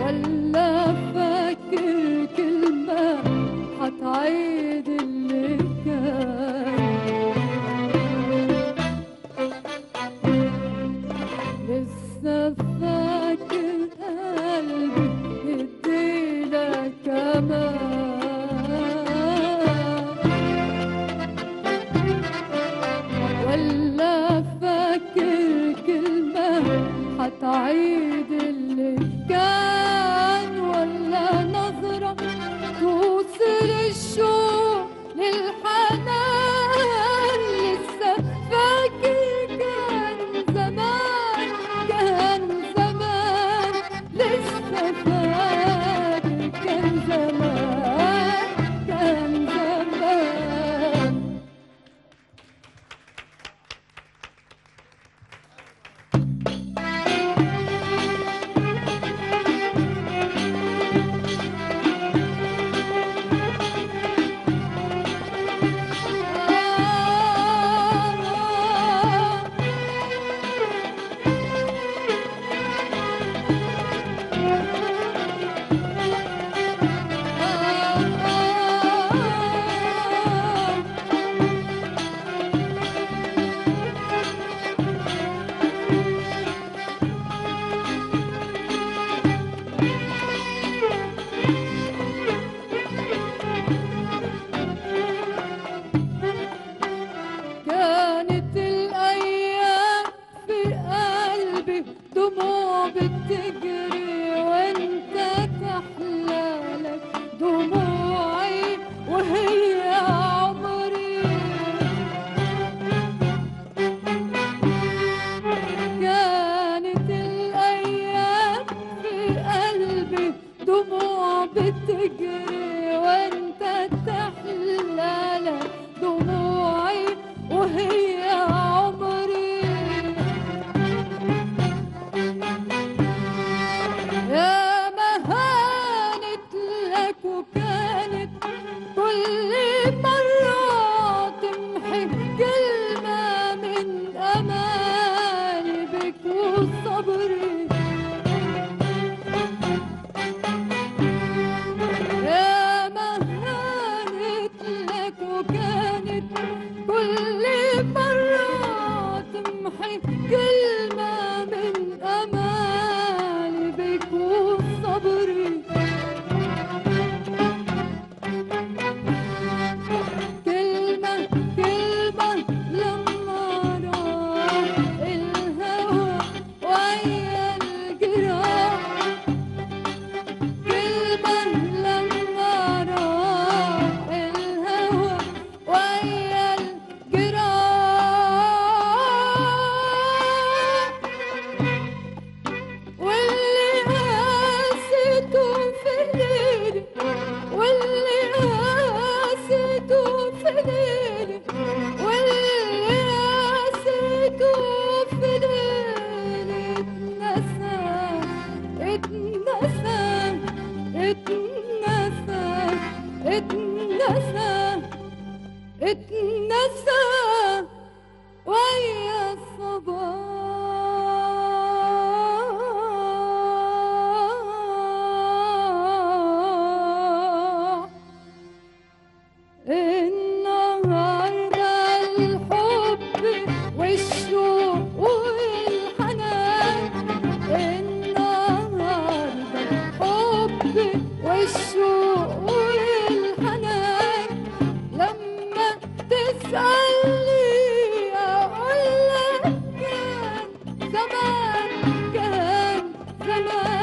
ولا فاكر كلمة هتعيد اللي كان لسه فاكر قلبي يديلك كمان ولا فاكر كلمة هتعيد اللي كان ولا نظرة توصل الشوق للحنان لسه فاكر كان زمان كان زمان لسه فاكر كان زمان كان زمان كانت الأيام في قلبي دموع بتجري وانت تحلالك دموعي وهي عمري كانت الأيام في قلبي دموع بتجري وانت تحلالك دموعي وهي عمري يا ما هانت لك وكانت كل مرة تمحي كلمة من أمالي بك وصبري يا ما هانت لك وكانت كل مرة تمحي كلمة من أمالي بك وصبري كلمة كلمة لما راح الهوى ويا الجراح كلمة لما راح الهوى ويا الجراح واللي قاسيته في ليلي واللي قاسيته في ليلي واللي قاسيته في ليلي اتنسى اتنسى اتنسى اتنسى اتنسى ويا الصباح النهارده الحب والشوق والحنان النهارده الحب والشوق والحنان لما تسألني أقول لك كان زمان كان زمان